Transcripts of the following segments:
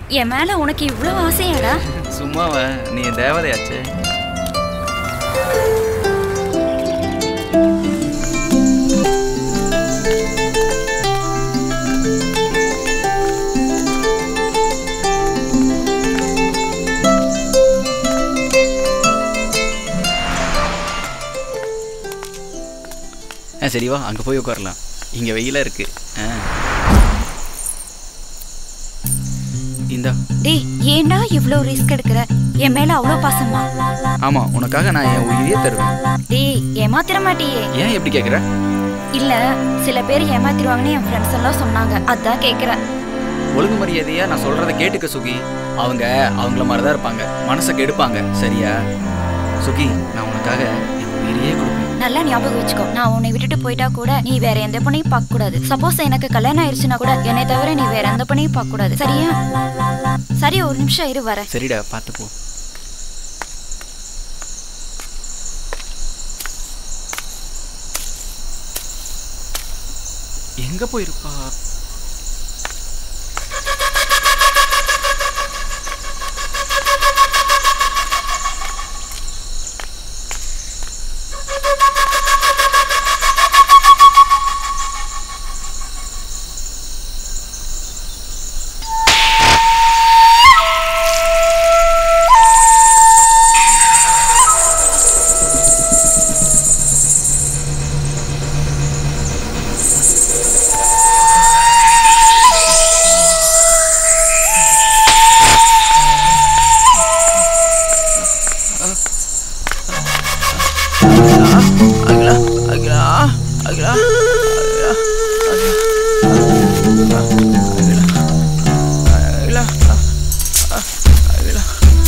என் மேல உனக்கு இவ்ளோ ஆசையாடா சும்மாவா நீ என் தேவதையாச்சே ஆ சரி வா அங்கே போய் உட்காரலாம் இங்கே வெயிலாக இருக்கு ஆ இந்தா டேய் ஏன்டா இவ்ளோ ரிஸ்க் எடுக்கிற என் மேல அவ்ளோ பாசமா ஆமாம் உனக்காக நான் என் உயிரையே தருவேன் டேய் ஏமாத்திர மாட்டியே ஏன் எப்படி கேட்குற இல்ல சில பேர் ஏமாத்திருவாங்கன்னு என் ஃப்ரெண்ட்ஸ் எல்லாம் சொன்னாங்க அதான் கேக்குறேன் ஒழுங்கு மரியாதையா நான் சொல்றத கேட்டுக்க சுகி அவங்க அவங்கள மாதிரி தான் இருப்பாங்க மனசை கெடுப்பாங்க சரியா சுகி நான் உனக்காக என் உயிரையே கொடுப்பேன் நல்லா ஞாபகம் வச்சுக்கோ நான் உன்னை விட்டுட்டு போயிட்டா கூட நீ வேற எந்த பொண்ணையும் பார்க்க கூடாது சப்போஸ் எனக்கு கல்யாணம் ஆயிடுச்சுன்னா கூட என்னை தவிர நீ வேற எந்த பொண்ணையும் பார்க்க கூடாது சரியா சரி ஒரு நிமிஷம் இரு வரேன் சரிடா பார்த்து போ எங்க போயிருப்பா அகிலா அகிலா அகிலா அகிலா அகிலா அகிலா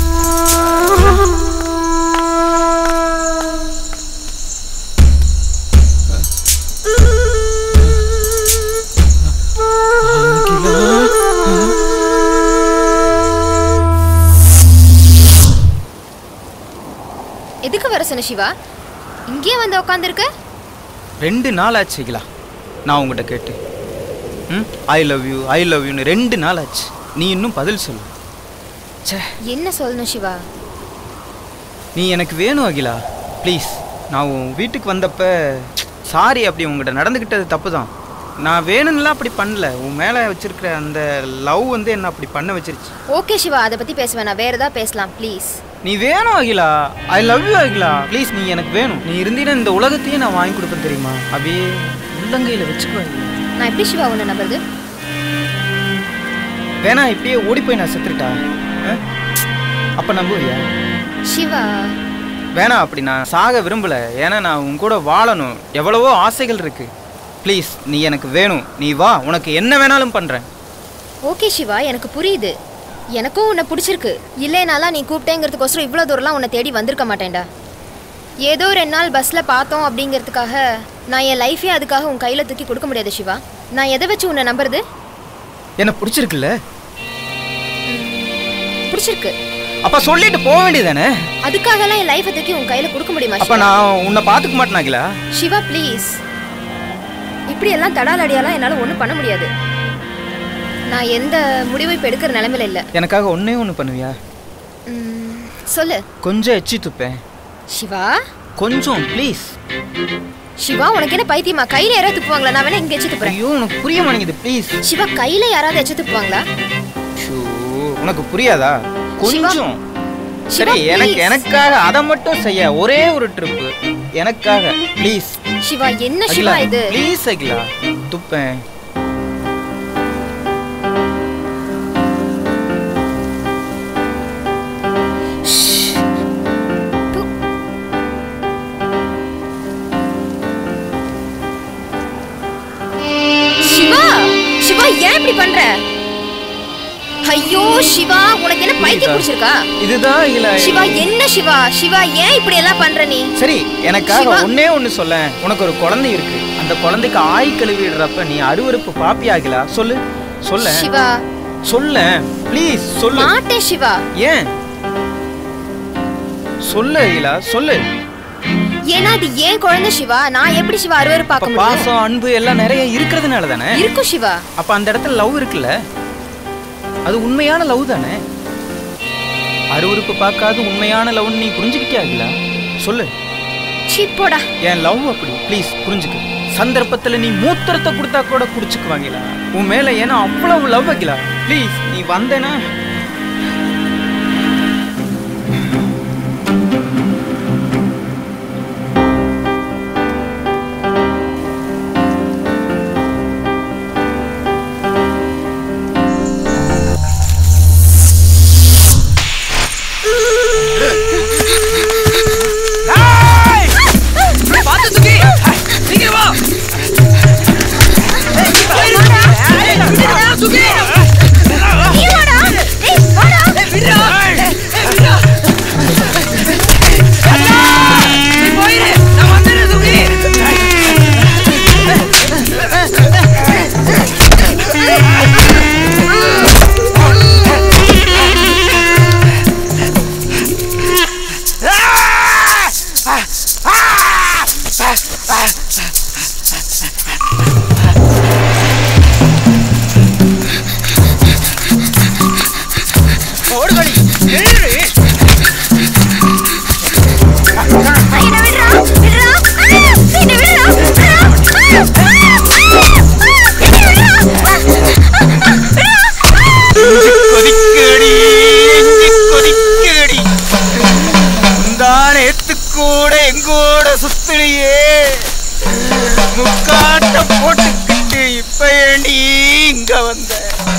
எதுக்கு வர சொன்ன சிவா இங்கேயே வந்து உட்காந்துருக்க ரெண்டு நாள் ஆச்சு அகிலா நான் உங்ககிட்ட கேட்டு ம் I love you I love யூன்னு ரெண்டு நாள் ஆச்சு நீ இன்னும் பதில் சொல்லு ச்சே என்ன சொல்லணும் சிவா நீ எனக்கு வேணும் அகிலா ப்ளீஸ் நான் உன் வீட்டுக்கு வந்தப்ப சாரி அப்படி உங்ககிட்ட நடந்துக்கிட்டது தப்பு தான் நான் வேணும்லாம் அப்படி பண்ணல உன் மேலே வச்சிருக்கிற அந்த லவ் வந்து என்ன அப்படி பண்ண வச்சிருச்சு ஓகே சிவா அதை பத்தி பேச வேணாம் வேற ஏதாவது பேசலாம் ப்ளீஸ் நீ வேணும் Akila I love you Akila please நீ எனக்கு வேணும் நீ இருந்தீன்னா இந்த உலகத்தையே நான் வாங்கி கொடுப்பேன் தெரியுமா அப்படியே உள்ளங்கையில் வச்சுக்கோ அகிலா. நான் எப்படி சிவா உன்னை நம்புறது வேணா இப்படியே ஓடி போய் நான் செத்துட்டா அப்போ நம்புவியா சிவா வேணாம் அப்படி நான் சாக விரும்பல ஏன்னா நான் உன் கூட வாழணும் எவ்வளவோ ஆசைகள் இருக்கு ப்ளீஸ் நீ எனக்கு வேணும் நீ வா உனக்கு என்ன வேணாலும் பண்றேன் ஓகே சிவா எனக்கு புரியுது எனக்கும் உன்னை பிடிச்சிருக்கு இல்லைனாலாம் நீ கூப்பிட்டேங்கிறதுக்கோசரம் இவ்வளோ தூரம்லாம் உன்னை தேடி வந்திருக்க மாட்டேன்டா ஏதோ ரெண்டு நாள் பஸ்ஸில் பார்த்தோம் அப்படிங்கிறதுக்காக நான் என் லைஃபே அதுக்காக உன் கையில் தூக்கி கொடுக்க முடியாது சிவா நான் எதை வச்சு உன்னை நம்புறது என்ன பிடிச்சிருக்குல்ல பிடிச்சிருக்கு அப்ப சொல்லிட்டு போக வேண்டியதானே அதுக்காகலாம் என் லைஃபை தூக்கி உன் கையில் கொடுக்க முடியுமா அப்ப சிவா? நான் உன்னை பார்த்துக்க மாட்டேனாங்களா சிவா ப்ளீஸ் இப்படி எல்லாம் தடாலடியாலாம் என்னால் ஒன்றும் பண்ண முடியாது நான் எந்த முடிவும் இப்போ எடுக்கிற நிலமையில இல்லை எனக்காக ஒன்னே ஒன்று பண்ணுவியா ம், சொல்லு கொஞ்சம் எச்சி துப்பேன் சிவா கொஞ்சம் ப்ளீஸ் சிவா உனக்கு என்ன பைத்தியமா கையில யாராவது துப்புவாங்களா நான் வேணா இங்க எச்சு துப்புறேன் ஐயோ உனக்கு புரிய மாட்டேங்குது ப்ளீஸ் சிவா கையில யாராவது எச்சு துப்புவாங்களா உனக்கு புரியாதா கொஞ்சம் சிவா, சரி எனக்கு please. எனக்காக அதை மட்டும் செய்ய ஒரே ஒரு ட்ரிப்பு எனக்காக ப்ளீஸ் சிவா என்ன சிவா இது ப்ளீஸ் அகிலா துப்பேன் சிவா சிவா ஏன் இப்படி பண்ற ஐயோ சிவா உனக்கு என்ன பைத்தியம் பிடிச்சிருக்கா இதுதான் அகிலா சிவா என்ன சிவா சிவா ஏன் இப்படி எல்லாம் பண்ற நீ சரி எனக்காக சிவா. ஒன்னே ஒண்ணு சொல்ல உனக்கு ஒரு குழந்தை இருக்கு அந்த குழந்தைக்கு ஆய் கழுவிடுறப்ப நீ அருவருப்பு பாப்பியா அகிலா சொல்லு சொல்ல சிவா சொல்ல ப்ளீஸ் சொல்லு மாட்டேன் சிவா ஏன் சொல்லு அகிலா சொல்லு ஏன்னா அது ஏன் குழந்தை சிவா நான் எப்படி சிவா அறுவரு அப்ப பார்க்க முடியும் பாசம் அன்பு எல்லாம் நிறைய இருக்கிறதுனால தானே இருக்கும் சிவா அப்ப அந்த இடத்துல லவ் இருக்குல்ல அது உண்மையான லவ் தானே அருவருப்பு பார்க்காத உண்மையான லவ்னு நீ புரிஞ்சுக்கிட்டியா அகிலா சொல்லு சீ போடா என் லவ் அப்படி ப்ளீஸ் புரிஞ்சுக்க சந்தர்ப்பத்தில் நீ மூத்திரத்தை கொடுத்தா கூட குடிச்சுக்குவாங்களா உன் மேலே ஏன்னா அவ்வளவு லவ் அகிலா ப்ளீஸ் நீ வந்தேன்னா பார்த்து சுகி சீக்கிரம் வா சுகி போயிரு நான் வந்துடுறேன் சுகி கொதிக்கடி எஞ்சி கொதிக்கடி முந்தானேத்து கூட எங்கூட சுத்துனியே முக்காட்ட போட்டுக்கிட்டு இப்ப ஏண்டி இங்க வந்த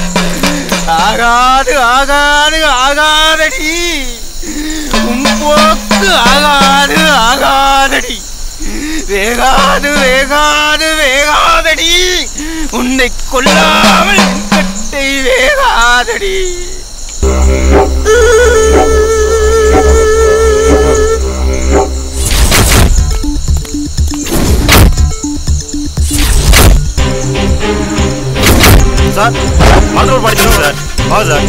ஆகாது ஆகாது ஆகாதடி உன் போக்கு ஆகாது ஆகாதடி வேகாது வேகாது வேகாதடி உன்னை கொல்லாமல் என் கட்டை வேகாதடி சார் மருத்துவர் படிக்கணும் சார் வா சார்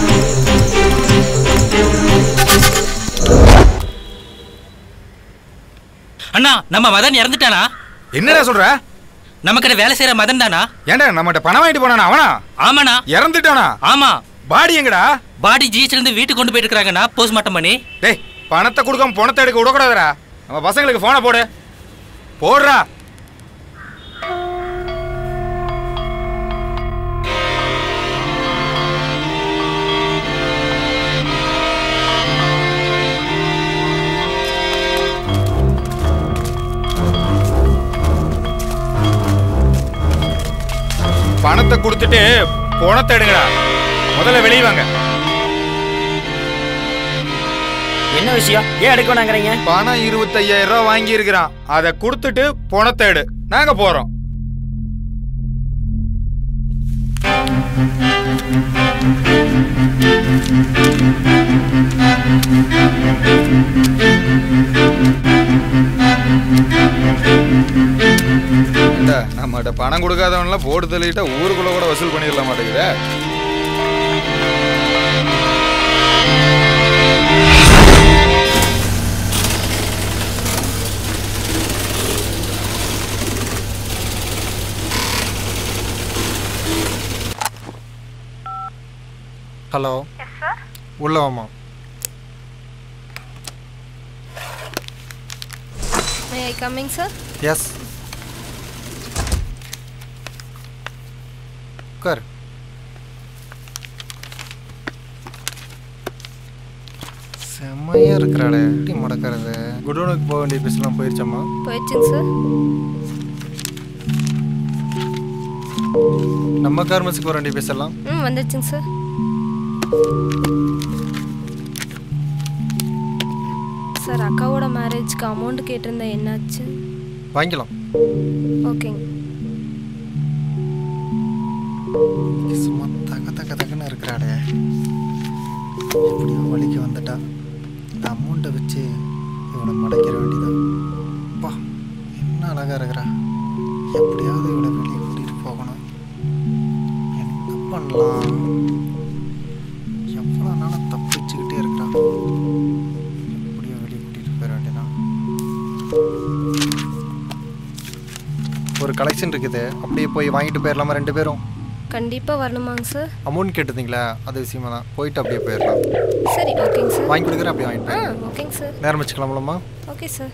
அண்ணா நம்ம மதன் இறந்துட்டானா என்னடா சொல்ற நமக்கிட்ட வேலை செய்யற மதன் தானா ஏன்டா நம்மகிட்ட பணம் வாங்கிட்டு போனானா அவனா ஆமாண்ணா இறந்துட்டானா ஆமா பாடி எங்கடா பாடி ஜிஹெச்ல இருந்து வீட்டுக்கு கொண்டு போயிட்டு இருக்காங்கண்ணா போஸ்ட்மார்ட்டம் பண்ணி டேய் பணத்தை கொடுக்காம பணத்தை எடுக்க விடக்கூடாதுடா நம்ம பசங்களுக்கு போனை போடு போடுறா பணத்தை கொடுத்துட்டு பணத்தை எடுங்கடா முதல்ல வெளியே வாங்க என்ன விஷயம் ஏன் எடுக்க வேணாங்கிறீங்க பணம் இருபத்தையாயிரம் ரூபாய் வாங்கி இருக்கிறான் அதை கொடுத்துட்டு பணத்தை எடு நாங்க போறோம் ஏண்டா, நம்மகிட்ட பணம் கொடுக்காதவன்லாம் போட்டு தள்ளிட்டா ஊருக்குள்ள கூட வசூல் பண்ணிடல மாட்டேங்குதே ஹலோ உள்ள வாமா may I coming sir yes உட்கார் செம்மையா இருக்கிறாளே எப்படி முடக்கிறது குடோனுக்கு போக வேண்டிய பஸ்லாம் போயிருச்சம்மா போயிடுச்சுங்க சார் நம்ம கார்மெண்ட்ஸுக்கு போக வேண்டிய பஸ் எல்லாம் ம் வந்துடுச்சுங்க சார் சார் அக்காவோட மேரேஜ்க்கு அமௌண்ட் கேட்டிருந்தேன் என்னாச்சு வாங்கிக்கலாம் ஓகேங்க சும்மா தக தக தகன்னு இருக்கிறாளே எப்படியோ வழிக்கு வந்துட்டா இந்த அமௌண்ட்டை வச்சு இவனை மடக்கிற வேண்டியதான் பா என்ன அழகா இருக்கிறா எப்படியாவது இவளை வெளியே கூட்டிகிட்டு போகணும் என்ன பண்ணலாம் எவ்வளோ நாளும் தப்பிச்சுக்கிட்டே இருக்கிறான் எப்படியோ வெளியே கூட்டிகிட்டு போயிட வேண்டியதான் ஒரு கலெக்ஷன் இருக்குது அப்படியே போய் வாங்கிட்டு போயிடலாமா ரெண்டு பேரும் கண்டிப்பாக வரணுமாங்க சார் அமௌண்ட் கேட்டிருந்தீங்களா அது விஷயமா தான் போயிட்டு அப்படியே போயிடலாம் சரி ஓகேங்க சார் வாங்கி கொடுக்குறேன் அப்படியே வாங்கிட்டு ஆ போயிடுங்க. ஓகேங்க சார் நேரம் வச்சுக்கலாமலம்மா ஓகே சார்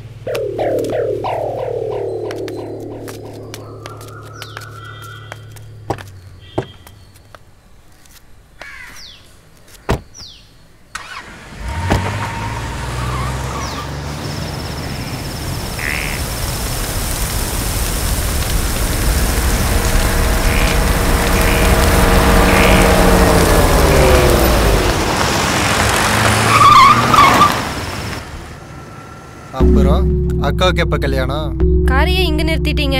அப்புறம் அக்காவுக்கு எப்போ கல்யாணம் காரையே இங்கே நிறுத்திட்டீங்க